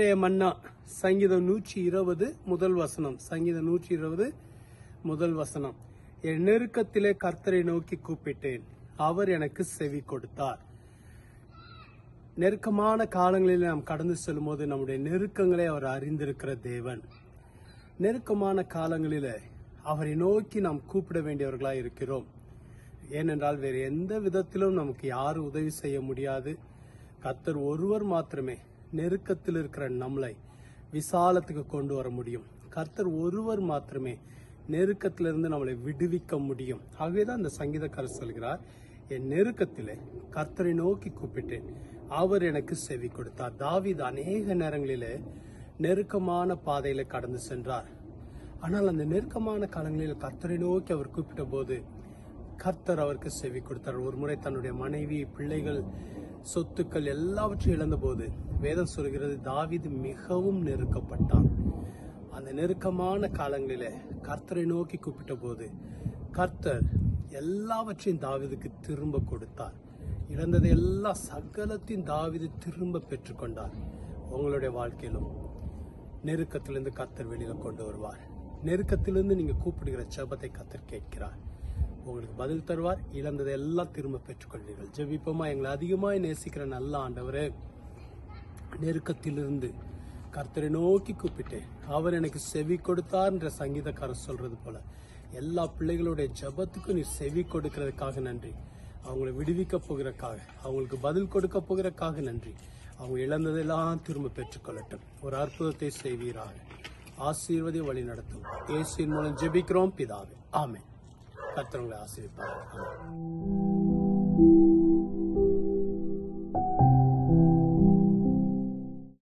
இன்றைய மன்னா சங்கீதம் நூற்றி இருபது முதல் வசனம் சங்கீதம் நூற்றி இருபது முதல் வசனம் என் நெருக்கத்திலே கர்த்தரை நோக்கி கூப்பிட்டேன் அவர் எனக்கு செவி கொடுத்தார் நெருக்கமான காலங்களில் நாம் கடந்து செல்லும்போது நம்முடைய நெருக்கங்களை அவர் அறிந்திருக்கிற தேவன் நெருக்கமான காலங்களில் அவரை நோக்கி நாம் கூப்பிட வேண்டியவர்களாய் இருக்கிறோம் ஏனென்றால் வேறு எந்த விதத்திலும் நமக்கு யாரும் உதவி செய்ய முடியாது கர்த்தர் ஒருவர் மாத்திரமே நெருக்கத்தில் இருக்கிற நம்மளை விசாலத்துக்கு கொண்டு வர முடியும் கர்த்தர் ஒருவர் மாத்திரமே நெருக்கத்திலிருந்து நம்மளை விடுவிக்க முடியும் ஆகவேதான் அந்த சங்கீதக்காரர் சொல்கிறார் என் நெருக்கத்திலே கர்த்தரை நோக்கி கூப்பிட்டேன் அவர் எனக்கு செவி கொடுத்தார் தாவீது அநேக நேரங்களிலே நெருக்கமான பாதையில கடந்து சென்றார் ஆனால் அந்த நெருக்கமான காலங்களில் கர்த்தரை நோக்கி அவர் கூப்பிட்ட போது கர்த்தர் அவருக்கு செவி கொடுத்தார் ஒரு முறை தன்னுடைய மனைவி பிள்ளைகள் சொத்துக்கள் எல்லாவற்றையும் இழந்தபோது வேதம் சொல்கிறது தாவீது மிகவும் நெருக்கப்பட்டான் அந்த நெருக்கமான காலங்களிலே கர்த்தரை நோக்கி கூப்பிட்ட போது கர்த்தர் எல்லாவற்றையும் தாவீதுக்கு திரும்ப கொடுத்தார் இழந்ததை எல்லா சகலத்தையும் தாவீது திரும்ப பெற்றுக்கொண்டார் உங்களுடைய வாழ்க்கையிலும் நெருக்கத்திலிருந்து கர்த்தர் வெளியில கொண்டு வருவார் நெருக்கத்திலிருந்து நீங்க கூப்பிடுகிற ஜெபத்தை கர்த்தர் கேட்கிறார் உங்களுக்கு பதில் தருவார் இழந்ததை எல்லாம் திரும்ப பெற்றுக்கொள்வீர்கள் ஜெபிப்போமா எங்களை அதிகமாய் நேசிக்கிற நல்ல ஆண்டவரே நெருக்கத்திலிருந்து கர்த்தரை நோக்கி கூப்பிட்டேன் அவர் எனக்கு செவி கொடுத்தார் என்ற சங்கீதக்காரர் சொல்றது போல எல்லா பிள்ளைகளுடைய ஜெபத்துக்கும் நீ செவி கொடுக்கிறதுக்காக நன்றி அவங்களை விடுவிக்க போகிறக்காக அவங்களுக்கு பதில் கொடுக்க போகிறக்காக நன்றி அவங்க இழந்ததெல்லாம் திரும்ப பெற்றுக்கொள்ளட்டும் ஒரு அற்புதத்தை செய்வீராக ஆசீர்வதி வழி நடத்தும் இயேசுவின் மூலம் ஜெபிக்கிறோம் பிதாவே ஆமென் கர்த்தர் உங்களை ஆசீர்வதிப்பார் ஆமென்